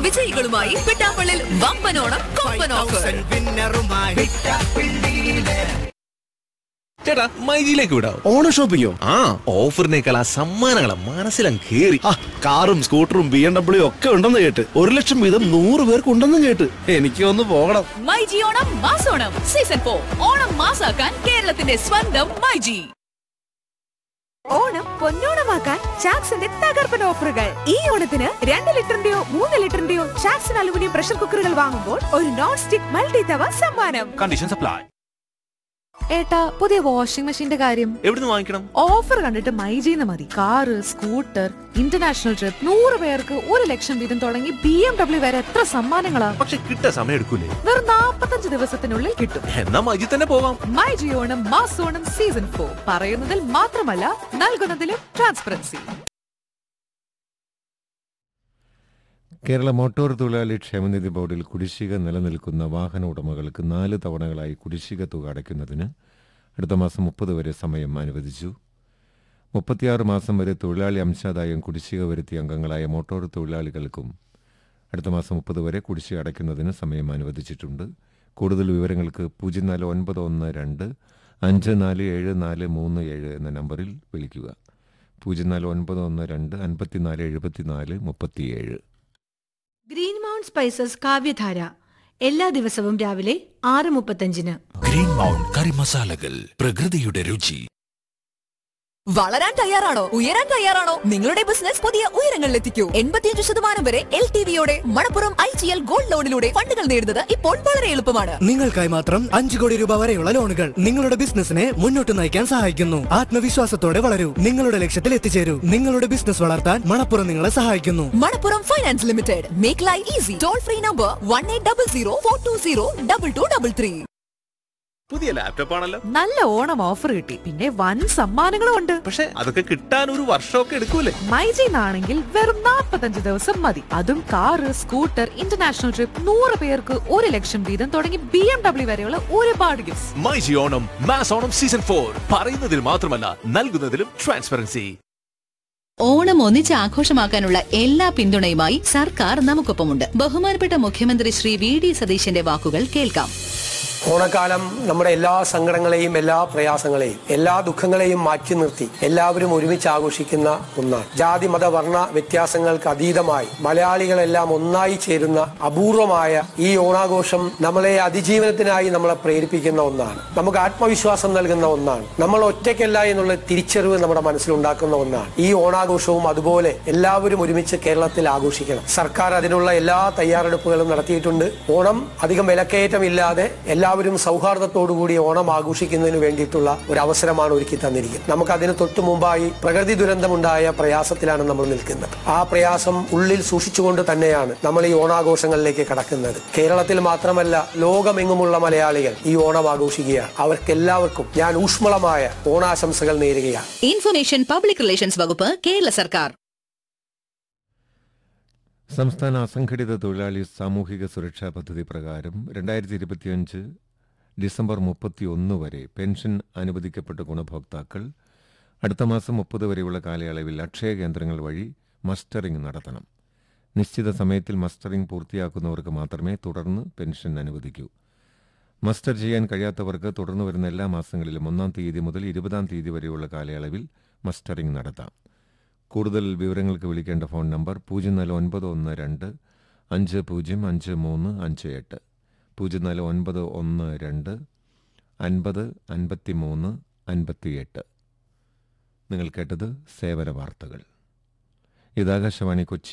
വിജയികളുമായി പിട്ടാപ്പള്ളിൽ വമ്പനോണം കൊമ്പൻ ഓഫർ ചേട്ടാ മൈജിയിലേക്ക് വിടാം ഓണ ഷോപ്പിങ്ങോ ആ ഓഫറിനേക്കാൾ ആ സമ്മാനങ്ങളെ മനസ്സിലങ്ങ് കേറി ആ കാറും സ്കൂട്ടറും ബി എം ഡബ്ല്യു ഒക്കെ ഉണ്ടെന്ന് കേട്ട് ഒരു ലക്ഷം വീതം നൂറ് പേർക്ക് ഉണ്ടെന്ന് കേട്ട് എനിക്ക് ഒന്ന് പോകണം മൈജി ഓണം മാസോണം സീസൺ ഫോർ ഓണം മാസാക്കാൻ കേരളത്തിന്റെ സ്വന്തം മൈജി ഓണം പൊന്നോണമാക്കാൻ ചാക്സിന്റെ തകർപ്പൻ ഓഫറുകൾ ഈ ഓണത്തിന് രണ്ട് ലിറ്ററിന്റെയോ മൂന്ന് ലിറ്ററിന്റെയോ ചാക്സൺ അലുമിനിയം പ്രഷർ കുക്കറുകൾ വാങ്ങുമ്പോൾ ഒരു നോൺ സ്റ്റിക് മൾട്ടി തവ സമ്മാനം കണ്ടീഷൻ സപ്ലൈ ഏട്ടാ പുതിയ വാഷിംഗ് മെഷീന്റെ കാര്യം എവിടുന്ന് വാങ്ങിക്കണം ഓഫർ കണ്ടിട്ട് മൈജീന്ന് മതി കാറ് സ്കൂട്ടർ ഇന്റർനാഷണൽ ട്രിപ്പ് നൂറ് പേർക്ക് ഒരു ലക്ഷം വീതം തുടങ്ങി ബി എം ഡബ്ല്യു വരെ എത്ര സമ്മാനങ്ങളാ പക്ഷെ കിട്ടാൻ സമയം എടുക്കൂലേ വെറും നാപ്പത്തഞ്ച് ദിവസത്തിനുള്ളിൽ കിട്ടും എന്നാ മൈജി തന്നെ പോവാം മൈ ജിയോണം മാസോണം സീസൺ ഫോർ പറയുന്നതിൽ മാത്രമല്ല നൽകുന്നതിലും ട്രാൻസ്പെറൻസി കേരള മോട്ടോർ തൊഴിലാളി ക്ഷേമനിധി ബോർഡിൽ കുടിശ്ശിക നിലനിൽക്കുന്ന വാഹന ഉടമകൾക്ക് നാല് തവണകളായി കുടിശ്ശിക തുക അടയ്ക്കുന്നതിന് അടുത്ത മാസം മുപ്പത് വരെ സമയം അനുവദിച്ചു മുപ്പത്തിയാറ് മാസം വരെ തൊഴിലാളി അംശാദായം കുടിശ്ശിക വരുത്തിയ അംഗങ്ങളായ മോട്ടോർ തൊഴിലാളികൾക്കും അടുത്ത മാസം മുപ്പത് വരെ കുടിശ്ശിക അടയ്ക്കുന്നതിന് സമയം അനുവദിച്ചിട്ടുണ്ട് കൂടുതൽ വിവരങ്ങൾക്ക് പൂജ്യം നാല് ഒൻപത് ഒന്ന് രണ്ട് അഞ്ച് നാല് ഏഴ് നാല് മൂന്ന് ഏഴ് എന്ന നമ്പറിൽ വിളിക്കുക പൂജ്യം നാല് ഒൻപത് ഒന്ന് രണ്ട് അൻപത്തിനാല് എഴുപത്തിനാല് മുപ്പത്തിയേഴ് ഗ്രീൻ മൗണ്ട് സ്പൈസസ് കാവ്യധാര എല്ലാ ദിവസവും രാവിലെ ആറ് മുപ്പത്തഞ്ചിന് ഗ്രീൻ മൗണ്ട് കറി മസാലകൾ പ്രകൃതിയുടെ രുചി വളരാൻ തയ്യാറാണോ ഉയരാൻ തയ്യാറാണോ നിങ്ങളുടെ ബിസിനസ് പുതിയ ഉയരങ്ങളിലെത്തിക്കൂ എൺപത്തിയഞ്ച് ശതമാനം വരെ എൽ ടി വിയോടെ Manappuram I G L gold ലോണിലൂടെ ഫണ്ടുകൾ നേടുന്നത് ഇപ്പോൾ വളരെ എളുപ്പമാണ് നിങ്ങൾക്കായി മാത്രം അഞ്ചു കോടി രൂപ വരെയുള്ള ലോണുകൾ നിങ്ങളുടെ ബിസിനസിനെ മുന്നോട്ട് നയിക്കാൻ സഹായിക്കുന്നു ആത്മവിശ്വാസത്തോടെ വളരൂ നിങ്ങളുടെ ലക്ഷ്യത്തിൽ എത്തിച്ചേരൂ നിങ്ങളുടെ ബിസിനസ് വളർത്താൻ മണപ്പുറം നിങ്ങളെ സഹായിക്കുന്നു Manappuram finance limited make life easy toll free number one eight double zero four two zero double two double three പുതിയ ലാപ്ടോപ്പ് ആണല്ലോ നല്ല ഓണം ഓഫർ കിട്ടി പിന്നെ വൻ സമ്മാനങ്ങളും ഉണ്ട് പക്ഷെ അതൊക്കെ കിട്ടാൻ ഒരു വർഷമൊക്കെ എടുക്കൂലേ മൈജിന്നാണെങ്കിൽ വെറും നാപ്പത്തഞ്ച് ദിവസം മതി അതും കാറ് സ്കൂട്ടർ ഇന്റർനാഷണൽ ട്രിപ്പ് നൂറ് പേർക്ക് ഒരു ലക്ഷം വീതം തുടങ്ങി ബി എം ഡബ്ല്യു വരെയുള്ള ഒരുപാട് gift myG Onam mass Onam season four പറയുന്നതിൽ മാത്രമല്ല നൽകുന്നതിലും ട്രാൻസ്പെറൻസി ഓണം ഒന്നിച്ച് ആഘോഷമാക്കാനുള്ള എല്ലാ പിന്തുണയുമായി സർക്കാർ നമുക്കൊപ്പമുണ്ട് ബഹുമാനപ്പെട്ട മുഖ്യമന്ത്രി ശ്രീ വി ഡി സതീശന്റെ വാക്കുകൾ കേൾക്കാം ഓണക്കാലം നമ്മുടെ എല്ലാ സങ്കടങ്ങളെയും എല്ലാ പ്രയാസങ്ങളെയും എല്ലാ ദുഃഖങ്ങളെയും മാറ്റി നിർത്തി എല്ലാവരും ഒരുമിച്ച് ആഘോഷിക്കുന്ന ഒന്നാണ് ജാതി മത വർണ്ണ വ്യത്യാസങ്ങൾക്ക് അതീതമായി മലയാളികളെല്ലാം ഒന്നായി ചേരുന്ന അപൂർവമായ ഈ ഓണാഘോഷം നമ്മളെ അതിജീവനത്തിനായി നമ്മളെ പ്രേരിപ്പിക്കുന്ന ഒന്നാണ് നമുക്ക് ആത്മവിശ്വാസം നൽകുന്ന ഒന്നാണ് നമ്മൾ ഒറ്റയ്ക്കല്ല എന്നുള്ള തിരിച്ചറിവ് നമ്മുടെ മനസ്സിലുണ്ടാക്കുന്ന ഒന്നാണ് ഈ ഓണാഘോഷവും അതുപോലെ എല്ലാവരും ഒരുമിച്ച് കേരളത്തിൽ ആഘോഷിക്കണം സർക്കാർ അതിനുള്ള എല്ലാ തയ്യാറെടുപ്പുകളും നടത്തിയിട്ടുണ്ട് ഓണം അധികം വിലക്കയറ്റമില്ലാതെ എല്ലാവരും സൗഹാർദ്ദത്തോടുകൂടി ഓണം ആഘോഷിക്കുന്നതിന് വേണ്ടിയിട്ടുള്ള ഒരു അവസരമാണ് ഒരുക്കി തന്നിരിക്കുന്നത് നമുക്ക് അതിന് തൊട്ടു മുമ്പായി പ്രകൃതി ദുരന്തമുണ്ടായ പ്രയാസത്തിലാണ് നമ്മൾ നിൽക്കുന്നത് ആ പ്രയാസം ഉള്ളിൽ സൂക്ഷിച്ചുകൊണ്ട് തന്നെയാണ് നമ്മൾ ഈ ഓണാഘോഷങ്ങളിലേക്ക് കടക്കുന്നത് കേരളത്തിൽ മാത്രമല്ല ലോകമെങ്ങുമുള്ള മലയാളികൾ ഈ ഓണം ആഘോഷിക്കുകയാണ് അവർക്കെല്ലാവർക്കും ഞാൻ ഊഷ്മളമായ ഓണാശംസകൾ നേരുകയാണ് ഇൻഫർമേഷൻ പബ്ലിക് റിലേഷൻസ് വകുപ്പ് കേരള സർക്കാർ സംസ്ഥാന അസംഘടിത തൊഴിലാളി സാമൂഹിക സുരക്ഷാ പദ്ധതി പ്രകാരം രണ്ടായിരത്തി ഇരുപത്തിയഞ്ച് ഡിസംബർ മുപ്പത്തി ഒന്ന് വരെ പെൻഷൻ അനുവദിക്കപ്പെട്ട ഗുണഭോക്താക്കൾ അടുത്ത മാസം മുപ്പത് വരെയുള്ള കാലയളവിൽ അക്ഷയ കേന്ദ്രങ്ങൾ വഴി മസ്റ്ററിംഗ് നടത്തണം നിശ്ചിത സമയത്തിൽ മസ്റ്ററിംഗ് പൂർത്തിയാക്കുന്നവർക്ക് മാത്രമേ തുടർന്ന് പെൻഷൻ അനുവദിക്കൂ മസ്റ്റർ ചെയ്യാൻ കഴിയാത്തവർക്ക് തുടർന്ന് വരുന്ന എല്ലാ മാസങ്ങളിലും ഒന്നാം തീയതി മുതൽ ഇരുപതാം തീയതി വരെയുള്ള കാലയളവിൽ മസ്റ്ററിംഗ് നടത്താം കൂടുതൽ വിവരങ്ങൾക്ക് വിളിക്കേണ്ട ഫോൺ നമ്പർ പൂജ്യം നാല് ഒൻപത് ഒന്ന് രണ്ട് അഞ്ച് പൂജ്യം അഞ്ച് മൂന്ന് അഞ്ച് എട്ട് പൂജ്യം നാല് ഒൻപത് ഒന്ന് രണ്ട് അൻപത് അൻപത്തി മൂന്ന് അൻപത്തിയെട്ട് നിങ്ങൾ കേട്ടത് സേവന വാർത്തകൾ ഇത് ആകാശവാണി കൊച്ചി